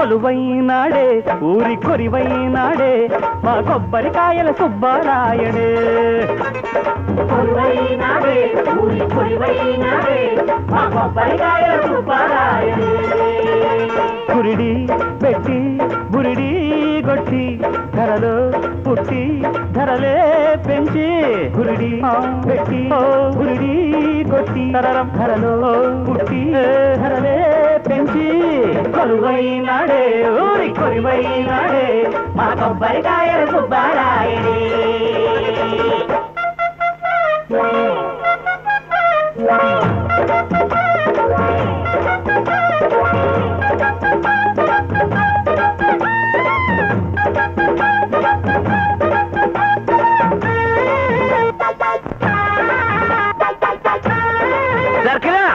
కొలువైనాడే ఊరి కొరివైనాడే మా కొబ్బరికాయల సుబ్బారాయడే కొలువైనాడే ఊరి కొలువైనాడే మా కొబ్బరికాయ సుబ్బారాయుడే కురిడి పెట్టి బురిడి గొట్టి ధరలో పుట్టి ధరలే పెంచి గురిడి పెట్టి గురిడి కొట్టి తరరం ధరలో పుట్టి ధరలే పెంచి కొలువైనాడే ఊరి కొలువైనాడే మా కొబ్బరికాయ సుబ్బారాయుడే సర్కిలా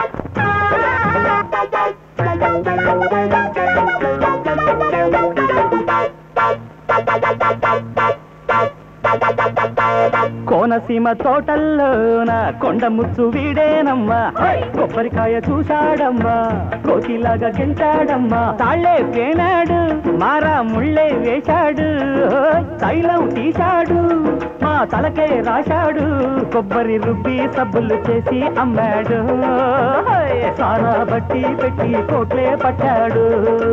కోనసీమ తోటల్లోన కొండ ముచ్చు వీడేనమ్మా కొబ్బరికాయ చూశాడమ్మా కోకిలాగా గెంటాడమ్మా తాళ్ళే పేనాడు మారా ముళ్ళే వేశాడు తైలం తీశాడు మా తలకే రాశాడు కొబ్బరి రుబ్బి సబ్బులు చేసి అమ్మాడు సారా బట్టి పెట్టి కోట్లే పట్టాడు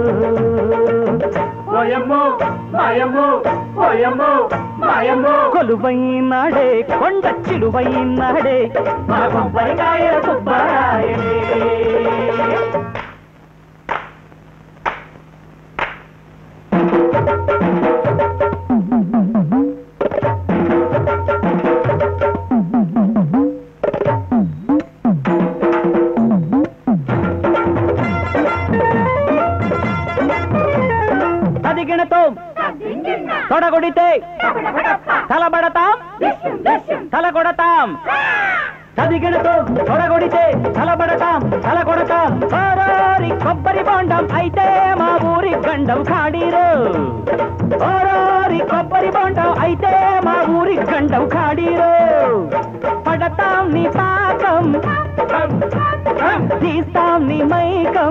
ఓయమ్మో మాయమ్మో ఓయమ్మో మాయమ్మో కొలువైనాడే కొండ చిలువైనాడే మా కొబ్బరికాయ సుబ్బారాయుడే అదిగినతో తొడగొడితే తలబడతాం తల కొడతాం చదిగినతో తొడగొడితే తలబడతాం తల కొడతాం ఓరోరి కొబ్బరి బొండం అయితే మా ఊరి గండం ఖాడీరు ఓరోరి కొబ్బరి బొండం అయితే మా ఊరి గండం ఖాడీరు పడతాం నీ పాకం తీస్తాం నీ మైకం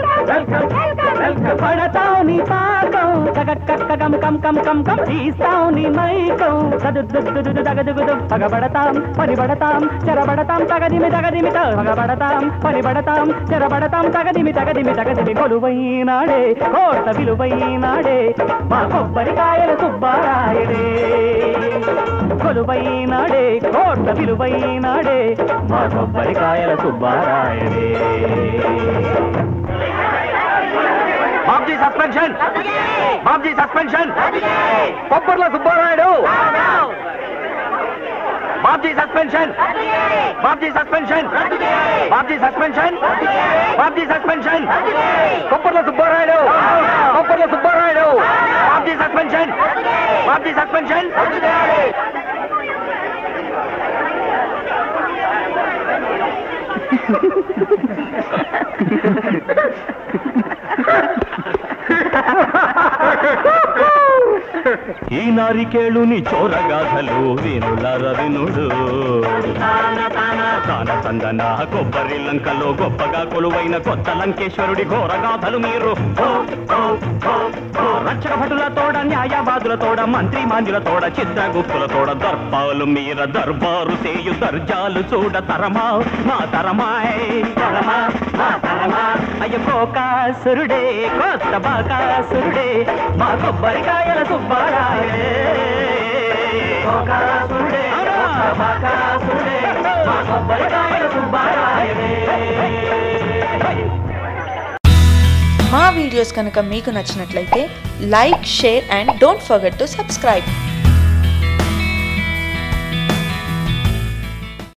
పడతావు నీ పాకం కం కం కం కం కం తీస్తావు నీ మైకం సదుద్దుద్దుదు తగదుగుదు పగబడతాం పరిబడతాం చెరబడతాం తగదిమి తగదిమి పగబడతాం పరిబడతాం చెరబడతాం తగదిమి తగదిమి తగదిమి కొలువైనాడే కోట విలువైనాడే మా కొబ్బరికాయల సుబ్బారాయుడే కొలువైనాడే కోట విలువైనాడే మా కొబ్బరికాయల సుబ్బారాయుడే బాబ్జీ సస్పెన్షన్ బాబ్జీ సస్పెన్షన్ కొబ్బర్ల Subbarayudu Babji suspension Babji suspension Babji suspension Babji suspension కొబ్బర్ల సుబ్బారాయుడు కొబ్బర్ల సుబ్బారాయుడు బాబ్జీ సస్పెన్షన్ బాబ్జీ సస్పెన్షన్ ఈ నారికేళుని చోరగాథలు వినులర వినుడు తాన తందన కొబ్బరి లంకలో గొప్పగా కొలువైన కొత్త లంకేశ్వరుడి ఘోరగాథలు మీరు ఓ, ఓ, ఓ, ఓ. రక్షక భటుల తోడ న్యాయవాదుల తోడ మంత్రి మాంద్యుల తోడ చిత్రగుప్తుల తోడ దర్పాలు మీర దర్బారు సేయు దర్జాలు చూడ తరమా మా తరమాయ్ తరమా మా తరమా అయ్య కోకాసురుడే కొత్త బాకాసురుడే మా కొబ్బరికాయల సుబ్బారాయే కోకాసురుడే కొత్త బాకాసురుడే మా కొబ్బరికాయల సుబ్బారాయే మా వీడియోస్ కనుక మీకు నచ్చినట్లయితే like share and don't forget to subscribe